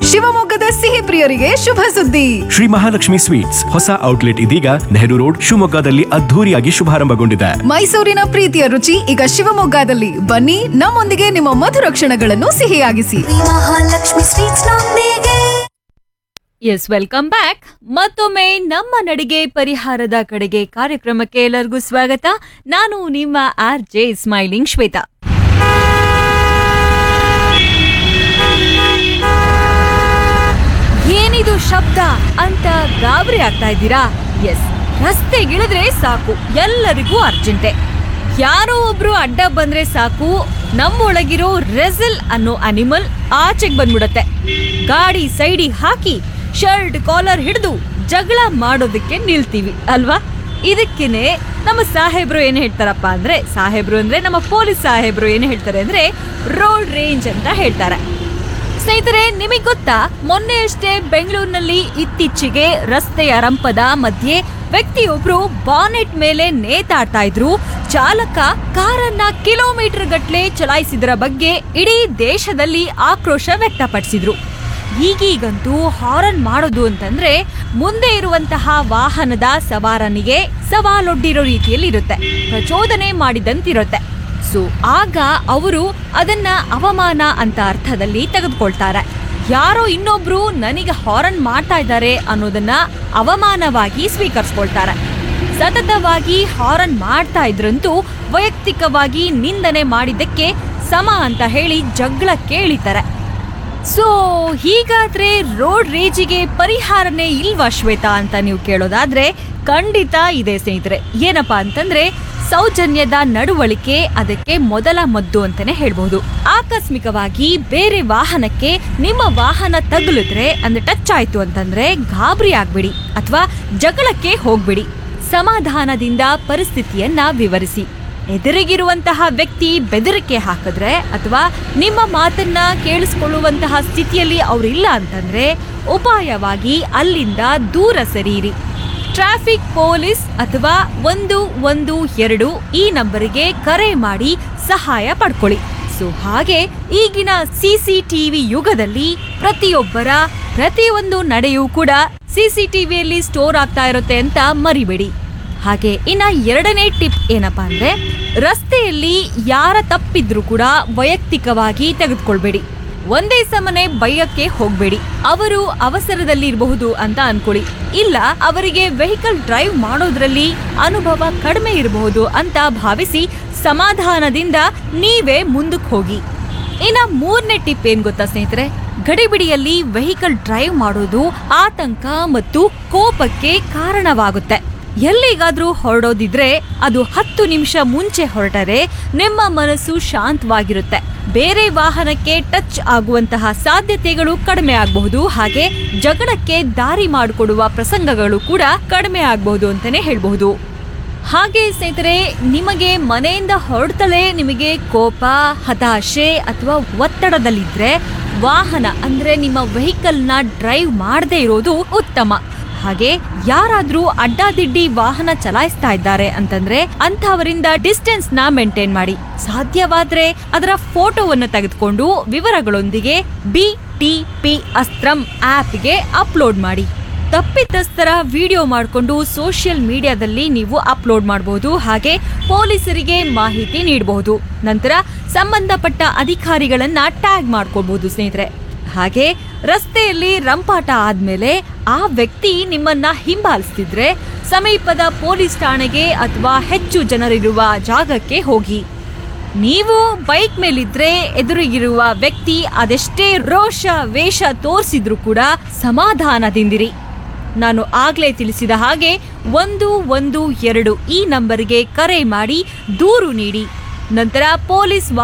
ಶಿವಮೊಗ್ಗದ ಸಿಹಿ ಪ್ರಿಯರಿಗೆ ಶುಭ ಸುದ್ದಿ ಶ್ರೀ ಮಹಾಲಕ್ಷ್ಮಿ ಸ್ವೀಟ್ಸ್ ಹೊಸ ಔಟ್ಲೆಟ್ ಇದೀಗ ನೆಹರು ರೋಡ್ ಶಿವಮೊಗ್ಗದಲ್ಲಿ ಅದ್ಧೂರಿಯಾಗಿ ಶುಭಾರಂಭಗೊಂಡಿದೆ ಮೈಸೂರಿನ ಪ್ರೀತಿಯ ರುಚಿ ಈಗ ಶಿವಮೊಗ್ಗದಲ್ಲಿ ಬನ್ನಿ ನಮ್ಮೊಂದಿಗೆ ನಿಮ್ಮ ಮಧುರ ಕ್ಷಣಗಳನ್ನು ಸಿಹಿಯಾಗಿಸಿ ಮಹಾಲಕ್ಷ್ಮಿ ಸ್ವೀಟ್ಸ್ ನೊಂದಿಗೆ ಎಸ್ ವೆಲ್ಕಮ್ ಬ್ಯಾಕ್ ಮತ್ತೊಮ್ಮೆ ನಮ್ಮ ನಡಿಗೆ ಪರಿಹಾರದ ಕಡೆಗೆ ಕಾರ್ಯಕ್ರಮಕ್ಕೆ ಎಲ್ಲರಿಗೂ ಸ್ವಾಗತ ನಾನು ನಿಮ್ಮ ಆರ್ ಜೆ ಸ್ಮೈಲಿಂಗ್ ಶ್ವೇತಾ ಏನಿದು ಶಬ್ದ ಅಂತ ಗಾಬರಿ ಆಗ್ತಾ ಇದ್ದೀರಾ ಎಸ್ ರಸ್ತೆಗಿಳಿದ್ರೆ ಸಾಕು ಎಲ್ಲರಿಗೂ ಅರ್ಜೆಂಟೆ ಯಾರೋ ಒಬ್ರು ಅಡ್ಡ ಬಂದ್ರೆ ಸಾಕು ನಮ್ಮೊಳಗಿರೋ ರೆಸಲ್ ಅನ್ನೋ ಅನಿಮಲ್ ಆಚೆಗೆ ಬಂದ್ಬಿಡತ್ತೆ ಗಾಡಿ ಸೈಡಿಗೆ ಹಾಕಿ ಶರ್ಟ್ ಕಾಲರ್ ಹಿಡಿದು ಜಗಳ ಮಾಡೋದಕ್ಕೆ ನಿಲ್ತೀವಿ ಅಲ್ವಾ ಇದಕ್ಕೇನೆ ನಮ್ಮ ಸಾಹೇಬ್ರು ಏನು ಹೇಳ್ತಾರಪ್ಪ ಅಂದ್ರೆ ಸಾಹೇಬ್ರು ಅಂದ್ರೆ ನಮ್ಮ ಪೊಲೀಸ್ ಸಾಹೇಬ್ರು ಏನು ಹೇಳ್ತಾರೆ ಅಂದ್ರೆ ರೋಡ್ ರೇಂಜ್ ಅಂತ ಹೇಳ್ತಾರೆ ಸ್ನೇಹಿತರೆ ನಿಮಗೆ ಗೊತ್ತಾ ಮೊನ್ನೆ ಅಷ್ಟೇ ಬೆಂಗಳೂರಿನಲ್ಲಿ ಇತ್ತೀಚೆಗೆ ರಸ್ತೆಯ ರಂಪದ ಮಧ್ಯೆ ವ್ಯಕ್ತಿಯೊಬ್ರು ಬಾನೆಟ್ ಮೇಲೆ ನೇತಾಡ್ತಾ ಇದ್ರು ಚಾಲಕ ಕಾರನ್ನ ಕಿಲೋಮೀಟರ್ ಗಟ್ಲೆ ಚಲಾಯಿಸಿದರ ಬಗ್ಗೆ ಇಡೀ ದೇಶದಲ್ಲಿ ಆಕ್ರೋಶ ವ್ಯಕ್ತಪಡಿಸಿದ್ರು ಈಗೀಗಂತೂ ಹಾರನ್ ಮಾಡೋದು ಅಂತಂದ್ರೆ ಮುಂದೆ ಇರುವಂತಹ ವಾಹನದ ಸವಾರನಿಗೆ ಸವಾಲೊಡ್ಡಿರೋ ರೀತಿಯಲ್ಲಿ ಇರುತ್ತೆ ಪ್ರಚೋದನೆ ಮಾಡಿದಂತಿರುತ್ತೆ ಸೊ ಆಗ ಅವರು ಅದನ್ನ ಅವಮಾನ ಅಂತ ಅರ್ಥದಲ್ಲಿ ತೆಗೆದುಕೊಳ್ತಾರೆ ಯಾರೋ ಇನ್ನೊಬ್ರು ನನಗೆ ಹಾರನ್ ಮಾಡ್ತಾ ಇದ್ದಾರೆ ಅನ್ನೋದನ್ನ ಅವಮಾನವಾಗಿ ಸ್ವೀಕರಿಸ್ಕೊಳ್ತಾರೆ ಸತತವಾಗಿ ಹಾರನ್ ಮಾಡ್ತಾ ಇದ್ರಂತೂ ವೈಯಕ್ತಿಕವಾಗಿ ನಿಂದನೆ ಮಾಡಿದ್ದಕ್ಕೆ ಸಮ ಅಂತ ಹೇಳಿ ಜಗಳ ಕೇಳಿತಾರೆ ಸೊ ಹೀಗಾದ್ರೆ ರೋಡ್ ರೇಜಿಗೆ ಪರಿಹಾರನೇ ಇಲ್ವಾ ಶ್ವೇತಾ ಅಂತ ನೀವು ಕೇಳೋದಾದ್ರೆ ಖಂಡಿತ ಇದೆ ಸ್ನೇಹಿತರೆ ಏನಪ್ಪಾ ಅಂತಂದ್ರೆ ಸೌಜನ್ಯದ ನಡವಳಿಕೆ ಅದಕ್ಕೆ ಮೊದಲ ಮದ್ದು ಅಂತಾನೆ ಹೇಳ್ಬಹುದು ಆಕಸ್ಮಿಕವಾಗಿ ಬೇರೆ ವಾಹನಕ್ಕೆ ನಿಮ್ಮ ವಾಹನ ತಗುಲಿದ್ರೆ ಅಂದ್ರೆ ಟಚ್ ಆಯ್ತು ಅಂತಂದ್ರೆ ಗಾಬರಿ ಆಗ್ಬೇಡಿ ಅಥವಾ ಜಗಳಕ್ಕೆ ಹೋಗ್ಬೇಡಿ ಸಮಾಧಾನದಿಂದ ಪರಿಸ್ಥಿತಿಯನ್ನ ವಿವರಿಸಿ ಎದುರಿಗಿರುವಂತಹ ವ್ಯಕ್ತಿ ಬೆದರಿಕೆ ಹಾಕಿದ್ರೆ ಅಥವಾ ನಿಮ್ಮ ಮಾತನ್ನ ಕೇಳಿಸ್ಕೊಳ್ಳುವಂತಹ ಸ್ಥಿತಿಯಲ್ಲಿ ಅವರಿಲ್ಲ ಅಂತಂದ್ರೆ ಉಪಾಯವಾಗಿ ಅಲ್ಲಿಂದ ದೂರ ಸರಿಯಿರಿ ಟ್ರಾಫಿಕ್ ಪೊಲೀಸ್ ಅಥವಾ ಒಂದು ಒಂದು ಎರಡು ಈ ನಂಬರಿಗೆ ಕರೆ ಮಾಡಿ ಸಹಾಯ ಪಡ್ಕೊಳ್ಳಿ ಸೊ ಹಾಗೆ ಈಗಿನ ಸಿಸಿಟಿವಿ ಯುಗದಲ್ಲಿ ಪ್ರತಿಯೊಬ್ಬರ ಪ್ರತಿಯೊಂದು ನಡೆಯೂ ಕೂಡ ಸಿಸಿಟಿವಿಯಲ್ಲಿ ಸ್ಟೋರ್ ಆಗ್ತಾ ಇರುತ್ತೆ ಅಂತ ಮರಿಬೇಡಿ ಹಾಗೆ ಇನ್ನ ಎರಡನೇ ಟಿಪ್ ಏನಪ್ಪಾ ಅಂದ್ರೆ ರಸ್ತೆಯಲ್ಲಿ ಯಾರ ತಪ್ಪಿದ್ರು ಕೂಡ ವೈಯಕ್ತಿಕವಾಗಿ ತೆಗೆದುಕೊಳ್ಬೇಡಿ ಒಂದೇ ಸಮನೆ ಬೈಯಕ್ಕೆ ಹೋಗ್ಬೇಡಿ ಅವರು ಅವಸರದಲ್ಲಿ ಇರಬಹುದು ಅಂತ ಅನ್ಕೊಳ್ಳಿ ಇಲ್ಲ ಅವರಿಗೆ ವೆಹಿಕಲ್ ಡ್ರೈವ್ ಮಾಡೋದ್ರಲ್ಲಿ ಅನುಭವ ಕಡಿಮೆ ಇರಬಹುದು ಅಂತ ಭಾವಿಸಿ ಸಮಾಧಾನದಿಂದ ನೀವೇ ಮುಂದಕ್ಕೆ ಹೋಗಿ ಇನ್ನ ಮೂರನೇ ಟಿಪ್ ಏನ್ ಗೊತ್ತಾ ಸ್ನೇಹಿತರೆ ಗಡಿಬಿಡಿಯಲ್ಲಿ ವೆಹಿಕಲ್ ಡ್ರೈವ್ ಮಾಡೋದು ಆತಂಕ ಮತ್ತು ಕೋಪಕ್ಕೆ ಕಾರಣವಾಗುತ್ತೆ ಎಲ್ಲಿಗಾದ್ರೂ ಹೊರಡೋದಿದ್ರೆ ಅದು ಹತ್ತು ನಿಮಿಷ ಮುಂಚೆ ಹೊರಟರೆ ನಿಮ್ಮ ಮನಸ್ಸು ಶಾಂತವಾಗಿರುತ್ತೆ ಬೇರೆ ವಾಹನಕ್ಕೆ ಟಚ್ ಆಗುವಂತಹ ಸಾಧ್ಯತೆಗಳು ಕಡಿಮೆ ಆಗಬಹುದು ಹಾಗೆ ಜಗಳಕ್ಕೆ ದಾರಿ ಮಾಡಿಕೊಡುವ ಪ್ರಸಂಗಗಳು ಕೂಡ ಕಡಿಮೆ ಆಗಬಹುದು ಅಂತಾನೆ ಹೇಳ್ಬಹುದು ಹಾಗೆ ಸ್ನೇಹಿತರೆ ನಿಮಗೆ ಮನೆಯಿಂದ ಹೊರಡ್ತಲೇ ನಿಮಗೆ ಕೋಪ ಹತಾಶೆ ಅಥವಾ ಒತ್ತಡದಲ್ಲಿದ್ರೆ ವಾಹನ ಅಂದ್ರೆ ನಿಮ್ಮ ವೆಹಿಕಲ್ನ ಡ್ರೈವ್ ಮಾಡದೇ ಇರೋದು ಉತ್ತಮ ಹಾಗೆ ಯಾರಾದ್ರೂ ಅಡ್ಡಾದಿಡ್ಡಿ ವಾಹನ ಚಲಾಯಿಸ್ತಾ ಇದ್ದಾರೆ ಅಂತಂದ್ರೆ ಅಂಥವರಿಂದ ಡಿಸ್ಟೆನ್ಸ್ ನ ಮೇಂಟೈನ್ ಮಾಡಿ ಸಾಧ್ಯವಾದ್ರೆ ಅದರ ಫೋಟೋವನ್ನು ತೆಗೆದುಕೊಂಡು ವಿವರಗಳೊಂದಿಗೆ ಬಿ ಟಿ ಪಿ ಅಸ್ತ್ರಂ ಆಪ್ಗೆ ಅಪ್ಲೋಡ್ ಮಾಡಿ ತಪ್ಪಿತಸ್ಥರ ವಿಡಿಯೋ ಮಾಡಿಕೊಂಡು ಸೋಷಿಯಲ್ ಮೀಡಿಯಾದಲ್ಲಿ ನೀವು ಅಪ್ಲೋಡ್ ಮಾಡಬಹುದು ಹಾಗೆ ಪೊಲೀಸರಿಗೆ ಮಾಹಿತಿ ನೀಡಬಹುದು ನಂತರ ಸಂಬಂಧಪಟ್ಟ ಅಧಿಕಾರಿಗಳನ್ನ ಟ್ಯಾಗ್ ಮಾಡ್ಕೊಳ್ಬಹುದು ಸ್ನೇಹಿತರೆ ಹಾಗೆ ರಸ್ತೆಯಲ್ಲಿ ರಂಪಾಟ ಆದ್ಮೇಲೆ ಆ ವ್ಯಕ್ತಿ ನಿಮ್ಮನ್ನ ಹಿಂಬಾಲಿಸ್ತಿದ್ರೆ ಸಮೀಪದ ಪೊಲೀಸ್ ಠಾಣೆಗೆ ಅಥವಾ ಹೆಚ್ಚು ಜನರಿರುವ ಜಾಗಕ್ಕೆ ಹೋಗಿ ನೀವು ಬೈಕ್ ಮೇಲಿದ್ರೆ ಎದುರಿಗಿರುವ ವ್ಯಕ್ತಿ ಅದೆಷ್ಟೇ ರೋಷ ವೇಷ ತೋರಿಸಿದ್ರು ಕೂಡ ಸಮಾಧಾನದಿಂದಿರಿ ನಾನು ಆಗ್ಲೇ ತಿಳಿಸಿದ ಹಾಗೆ ಒಂದು ಒಂದು ಎರಡು ಈ ನಂಬರ್ಗೆ ಕರೆ ಮಾಡಿ ದೂರು ನೀಡಿ ನಂತರ ಪೊಲೀಸ್